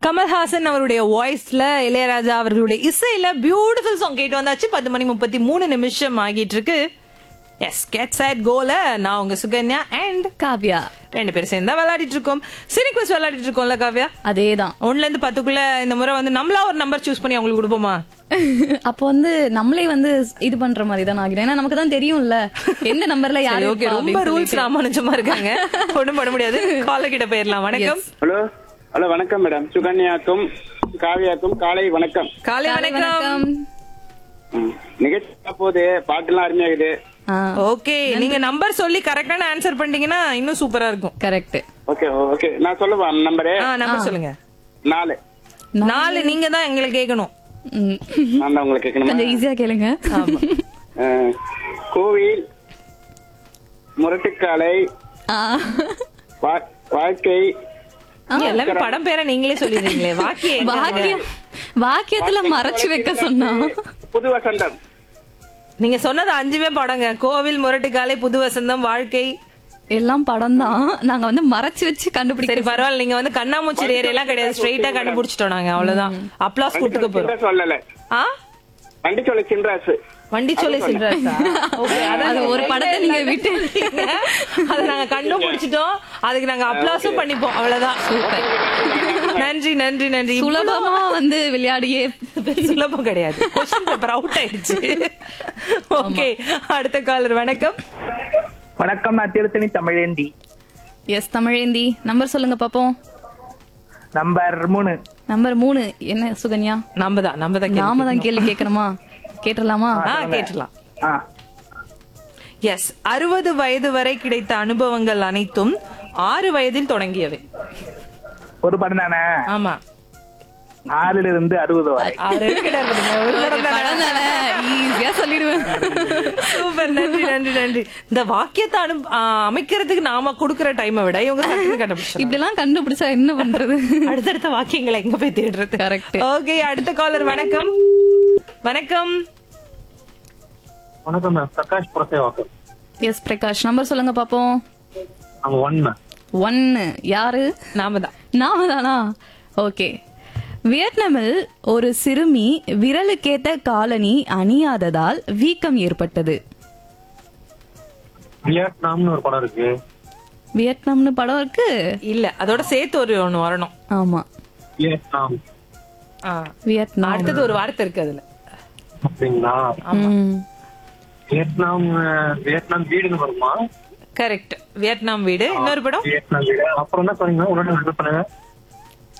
கமல்ஹாசன் அவருடைய வாய்ஸ்ல இளையராஜா அவர்களுடைய இசையில பியூட்டிஃபுல் சாங் கேட்டு வந்தாச்சு பத்து மணி முப்பத்தி மூணு நிமிஷம் ஆகிட்டு இருக்கு எஸ் கெட் சைட் கோல நான் உங்க சுகன்யா அண்ட் காவ்யா ரெண்டு பேரும் சேர்ந்து தான் விளையாடிட்டு இருக்கோம் சினிக்வஸ் விளையாடிட்டு இருக்கோம்ல காவ்யா அதேதான் ஒன்னுல இருந்து பத்துக்குள்ள இந்த முறை வந்து நம்மளா ஒரு நம்பர் சூஸ் பண்ணி அவங்களுக்கு கொடுப்போமா அப்போ வந்து நம்மளே வந்து இது பண்ற மாதிரி தான் ஆகிடும் ஏன்னா நமக்கு தான் தெரியும்ல எந்த நம்பர்ல யாரு சரி ஓகே இருப்பா ரொம்ப அப்படின்னு ரூல்ஸ் சொல்லிட்டு. ராமானுஜமா இருக்காங்க ஒண்ணும் பண்ண முடியாது கால கிட்ட போயிடலாம் வணக்கம் ஹலோ ஹலோ வணக்கம் மேடம் சுகன்யாக்கும் காவியாக்கும் காலை வணக்கம் காலை காலை வணக்கம் ம். நிகழ்ச்சி போது பாட்டுலாம் அருமையாகுது ஆ ஓகே நீங்க நம்பர் சொல்லி கரெக்டான ஆன்சர் பண்ணிட்டீங்கன்னா இன்னும் சூப்பரா இருக்கும் கரெக்ட் ஓகே ஓகே நான் சொல்லவா நம்பரு ஆ நம்பர் சொல்லுங்க நாலு நாலு நீங்க தான் எங்களை கேட்கணும் நான் தான் உங்களுக்கு கேட்கணுமா கொஞ்சம் ஈஸியா கேளுங்க ஆமா அஹ், கோவில் முரட்டுக்காலை ஆ. வா- வாழ்க்கை நீங்க எல்லாமே படம் பேரை நீங்களே சொல்லிடுறீங்களே வாக்கியம் வாக்கியம் வாக்கியத்துல மறைச்சு வைக்க சொன்னா புது வசந்தம் நீங்க சொன்னது அஞ்சுமே படங்க கோவில் முரட்டுக்காலை புது வசந்தம் வாழ்க்கை எல்லாம் படம் தான் நாங்க வந்து மறைச்சு வச்சு சரி கண்டுபிடிக்க பரவாயில்ல நீங்க வந்து கண்ணாமூச்சி ஏரியெல்லாம் கிடையாது ஸ்ட்ரைட்டா கண்டுபிடிச்சிட்டோம் நாங்க அவ்வளவுதான் அப்ளாஸ் கொடுத்துக்க போறோம் சின்ராஸ் சொல்லல ஆ வண்டி சொல்ல சின்ராஸ் வண்டி சொல்லி சில்றாசா ஓகே அது ஒரு படத்தை நீங்க விட்டு அத நாங்க கண்டுபிடிச்சிட்டோம் அதுக்கு நாங்க அப்ளாஸும் பண்ணிப்போம் அவ்வளவுதான் நன்றி நன்றி நன்றி சுலபமா வந்து விளையாடியே சுலபம் கிடையாது கொஸ்டின் பேப்பர் அவுட் ஆயிடுச்சு ஓகே அடுத்த காலர் வணக்கம் வணக்கம் நான் திருத்தணி தமிழேந்தி எஸ் தமிழேந்தி நம்பர் சொல்லுங்க பாப்போம் நம்பர் மூணு நம்பர் மூணு என்ன சுகன்யா நம்ம தான் நம்ம தான் நாம தான் கேள்வி கேட்கணுமா கேட்டுடலாமா ஆ கேட்டலாம் ஆ எஸ் அறுபது வயது வரை கிடைத்த அனுபவங்கள் அனைத்தும் ஆறு வயதில் தொடங்கியவை ஒரு படம் தானே ஆமா ஆறுல இருந்து அறுபது வரை ஆறு வரை கிடையாது பாருங்க. ஒரு படம் தானே. படம் தானே ஈஸியா சொல்லிடுவேன் சூப்பர் நன்றி நன்றி நன்றி இந்த வாக்கியத்தை அனு ஆ, அமைக்கிறதுக்கு நாம கொடுக்கிற டைமை விட இவங்க டக்குனு கண்டுபிடிச்சாங்க இப்படி எல்லாம் கண்டுபிடிச்சா என்ன பண்றது அடுத்தடுத்த வாக்கியங்களை எங்க போய் தேடுறது Correct. ஓகே அடுத்த காலர் வணக்கம் வணக்கம் வணக்கம் ma'am Prakash Purasawalkam yes Prakash number சொல்லுங்க பாப்போம் அங்க ஒன் ஒன்னு யாரு நாம தான் நாம தானா ஓகே வியட்நாமில் ஒரு சிறுமி விரலுக்கேத்த காலனி அணியாததால் வீக்கம் ஏற்பட்டது வியட்நாம்னு ஒரு படம் இருக்கு வியட்நாம்னு படம் இருக்கு இல்ல அதோட சேர்த்து ஒரு ஒண்ணு வரணும் ஆமா வியட்நாம் ஆ. வியட்நாம் அடுத்தது ஒரு வார்த்தை இருக்கு அதுல அப்படிங்களா ம். வியட்நாம் அஹ், வியட்நாம் வீடுன்னு வருமா கரெக்ட் வியட்நாம் வீடு இன்னொரு படம் வியட்நாம் வீடு அப்புறம் என்ன சொன்னீங்க உடனே இது பண்ணுங்க